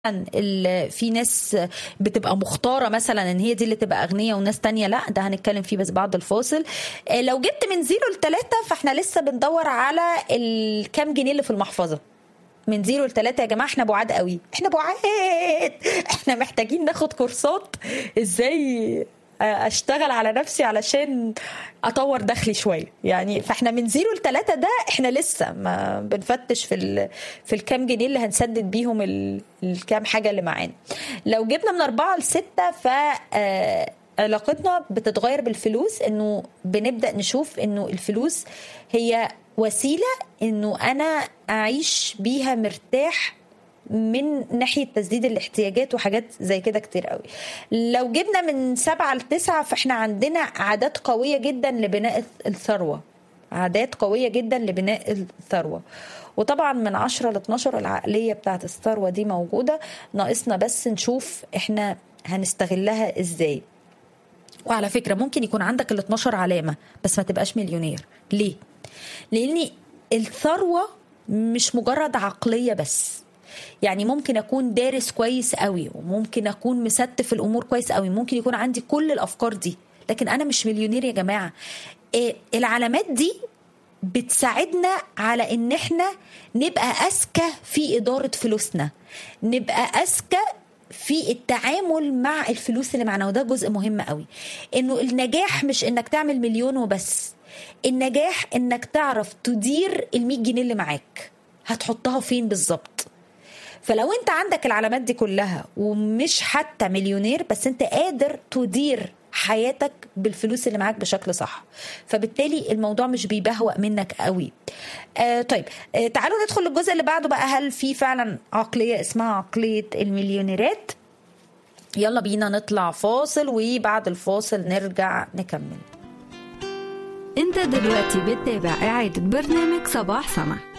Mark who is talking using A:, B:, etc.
A: ال- في ناس بتبقى مختاره مثلا ان هي دي اللي تبقى اغنيه وناس تانية لا ده هنتكلم فيه بس بعد الفاصل آه، لو جبت من زيرو لتلاتة فاحنا لسه بندور على الكام جنيه اللي في المحفظه من زيرو لتلاتة يا جماعه احنا بعاد قوي احنا بعاد احنا محتاجين ناخد كورسات ازاي اشتغل على نفسي علشان اطور دخلي شويه يعني فاحنا من زيرو لتلاتة ده احنا لسه ما بنفتش في ال... في الكام جنيه اللي هنسدد بيهم ال... الكام حاجه اللي معانا لو جبنا من أربعة لستة ف آه، علاقتنا بتتغير بالفلوس انه بنبدا نشوف انه الفلوس هي وسيله انه انا اعيش بيها مرتاح من ناحيه تسديد الاحتياجات وحاجات زي كده كتير قوي لو جبنا من سبعة لتسعة فاحنا عندنا عادات قويه جدا لبناء الثروه عادات قويه جدا لبناء الثروه وطبعا من 10 ل 12 العقليه بتاعت الثروه دي موجوده ناقصنا بس نشوف احنا هنستغلها ازاي وعلى فكره ممكن يكون عندك ال 12 علامه بس ما تبقاش مليونير ليه لان الثروه مش مجرد عقليه بس يعني ممكن اكون دارس كويس قوي وممكن اكون مستف الامور كويس قوي ممكن يكون عندي كل الافكار دي لكن انا مش مليونير يا جماعه إيه العلامات دي بتساعدنا على ان احنا نبقى اذكى في اداره فلوسنا نبقى اذكى في التعامل مع الفلوس اللي معانا وده جزء مهم قوي انه النجاح مش انك تعمل مليون وبس النجاح انك تعرف تدير ال 100 جنيه اللي معاك هتحطها فين بالظبط فلو انت عندك العلامات دي كلها ومش حتى مليونير بس انت قادر تدير حياتك بالفلوس اللي معاك بشكل صح فبالتالي الموضوع مش بيبهوأ منك قوي آه طيب آه تعالوا ندخل للجزء اللي بعده بقى هل في فعلا عقلية اسمها عقلية المليونيرات يلا بينا نطلع فاصل وبعد الفاصل نرجع نكمل
B: انت دلوقتي بتتابع إعادة برنامج صباح سما